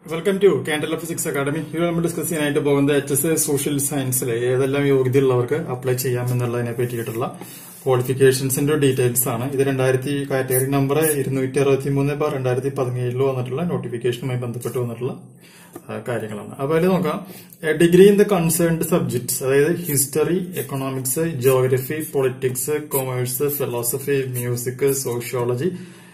welcome to candle physics academy ഇത് നമ്മൾ discuss ചെയ്യാനായിട്ട് പോകുന്നത് എച്ച് എസ് എ സോഷ്യൽ സയൻസിലെ ഏതെല്ലാം യോഗ്യതയുള്ളവർക്ക് അപ്ലൈ ചെയ്യാം എന്നുള്ളതിനെ പറ്റിയിട്ടുള്ള ക്വാളിഫിക്കേഷൻസിന്റെ ഡീറ്റെയിൽസ് ആണ് ഇത് രണ്ടായിരത്തി കാറ്റഗറി നമ്പർ ഇരുന്നൂറ്റി അറുപത്തി മൂന്ന് ബാർ രണ്ടായിരത്തി പതിനേഴിൽ വന്നിട്ടുള്ള നോട്ടിഫിക്കേഷനുമായി ബന്ധപ്പെട്ട് വന്നിട്ടുള്ള ആ, കാര്യങ്ങളാണ് അപ്പൊ അതിൽ നോക്കാം degree in the concerned subjects അതായത് history economics geography politics commerce philosophy music sociology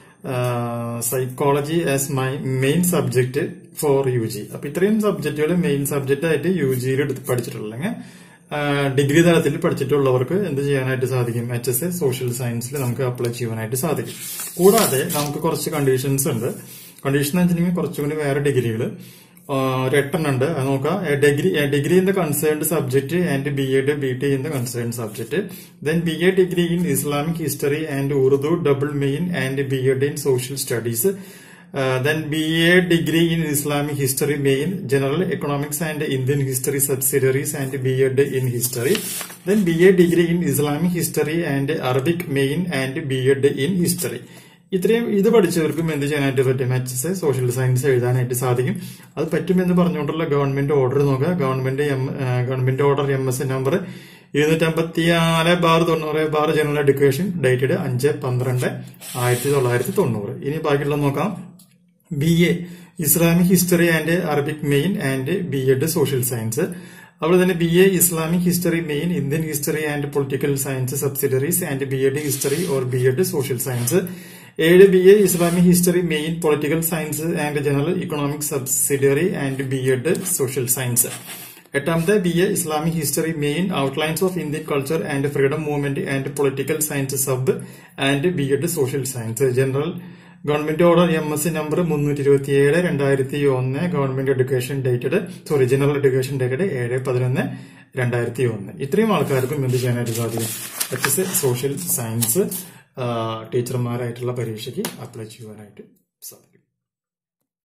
psychology as my main subject for U G അപ്പൊ ഇത്രയും സബ്ജക്റ്റുകൾ മെയിൻ സബ്ജക്റ്റ് ആയിട്ട് യു ജിയിൽ എടുത്ത് പഠിച്ചിട്ടുള്ളെങ്കിൽ ഡിഗ്രി തലത്തിൽ പഠിച്ചിട്ടുള്ളവർക്ക് എന്ത് ചെയ്യാനായിട്ട് സാധിക്കും എച്ച് എസ് എ സോഷ്യൽ സയൻസിൽ നമുക്ക് അപ്ലൈ ചെയ്യാനായിട്ട് സാധിക്കും കൂടാതെ നമുക്ക് കുറച്ച് കണ്ടീഷൻസ് ഉണ്ട് കണ്ടീഷൻ എന്ന് വെച്ചിട്ടുണ്ടെങ്കിൽ കുറച്ചുകൂടി വേറെ ഡിഗ്രികൾ ഒരു എട്ടെണ്ണം ഉണ്ട് അത് നോക്കാം degree degree in the concerned subject and B Ed B T in the concerned subject then B A degree in Islamic history and Urdu double main and B Ed in social studies then B A degree in Islamic history main general economics and Indian history subsidiaries and B Ed in history then B A degree in Islamic history and Arabic main and B Ed in history ഇത്രയും ഇത് പഠിച്ചവർക്കും എന്ത് ചെയ്യാനായിട്ട് പറ്റും H S social science എഴുതാനായിട്ട് സാധിക്കും അത് പറ്റുമെന്ന് പറഞ്ഞുകൊണ്ടുള്ള ഗവൺമെന്റ് ഓർഡർ നോക്കുക government M government order M S number ഇരുന്നൂറ്റമ്പത്തിനാല് ബാർ തൊണ്ണൂറ് ബാർ ജനറൽ എഡ്യൂക്കേഷൻ ഡേറ്റഡ് അഞ്ച് പന്ത്രണ്ട് ആയിരത്തി തൊള്ളായിരത്തി തൊണ്ണൂറ് ഇനി ബാക്കിയുള്ള നോക്കാം B A Islamic history and Arabic main and B Ed social science അതുപോലെ തന്നെ B A Islamic history main Indian history and political science subsidiaries and B Ed history or B Ed social science ഏഴ് B A Islamic history main political science and general economic subsidiary and B Ed social science എട്ടാമത്തെ B A Islamic history main outlines of Indian culture and freedom movement and political science sub and B Ed social science general government order M S number മുന്നൂറ്റി ഇരുപത്തി ഏഴ് രണ്ടായിരത്തി ഒന്ന് government education dated sorry general education dated ഏഴ് പതിനൊന്ന് രണ്ടായിരത്തി ഒന്ന് ഇത്രയും ആൾക്കാർക്കും എന്ത് ചെയ്യാനായിട്ട് സാധിക്കും എച്ച് എസ് സോഷ്യൽ സയൻസ് ടീച്ചർമാരായിട്ടുള്ള പരീക്ഷയ്ക്ക് അപ്ലൈ ചെയ്യുവാനായിട്ട് സാധിക്കും